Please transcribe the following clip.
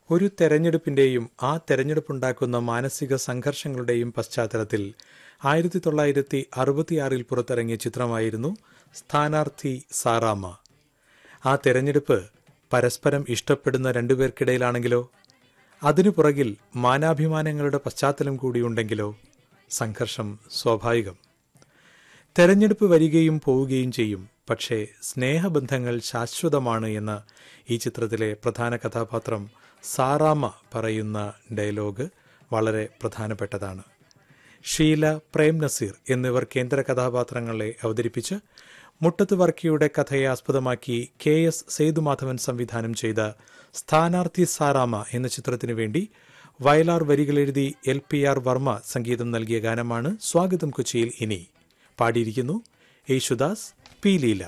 ഒരു തെരഞ്ഞെടുപ്പിന്റെയും ആ തെരഞ്ഞെടുപ്പുണ്ടാക്കുന്ന മാനസിക സംഘർഷങ്ങളുടെയും പശ്ചാത്തലത്തിൽ ആയിരത്തി തൊള്ളായിരത്തി അറുപത്തിയാറിൽ പുറത്തിറങ്ങിയ ചിത്രമായിരുന്നു സ്ഥാനാർത്ഥി സാറാമ്മ ആ തെരഞ്ഞെടുപ്പ് പരസ്പരം ഇഷ്ടപ്പെടുന്ന രണ്ടുപേർക്കിടയിലാണെങ്കിലോ അതിനു പുറകിൽ മാനാഭിമാനങ്ങളുടെ പശ്ചാത്തലം കൂടിയുണ്ടെങ്കിലോ സംഘർഷം സ്വാഭാവികം തെരഞ്ഞെടുപ്പ് വരികയും പോവുകയും ചെയ്യും പക്ഷേ സ്നേഹബന്ധങ്ങൾ ശാശ്വതമാണ് എന്ന് ഈ ചിത്രത്തിലെ പ്രധാന കഥാപാത്രം സാറാമ്മ പറയുന്ന ഡയലോഗ് വളരെ പ്രധാനപ്പെട്ടതാണ് ഷീല പ്രേം നസീർ എന്നിവർ കേന്ദ്ര കഥാപാത്രങ്ങളെ അവതരിപ്പിച്ച് മുട്ടത്ത് വർക്കിയുടെ കഥയെ ആസ്പദമാക്കി കെ എസ് സേതുമാധവൻ സംവിധാനം ചെയ്ത സ്ഥാനാർത്ഥി സാറാമ എന്ന ചിത്രത്തിനു വേണ്ടി വയലാർ വരികളെഴുതി എൽ പി ആർ വർമ്മ സംഗീതം നൽകിയ ഗാനമാണ് സ്വാഗതം കൊച്ചിയിൽ ഇനി പാടിയിരിക്കുന്നു യേശുദാസ് പി ലീല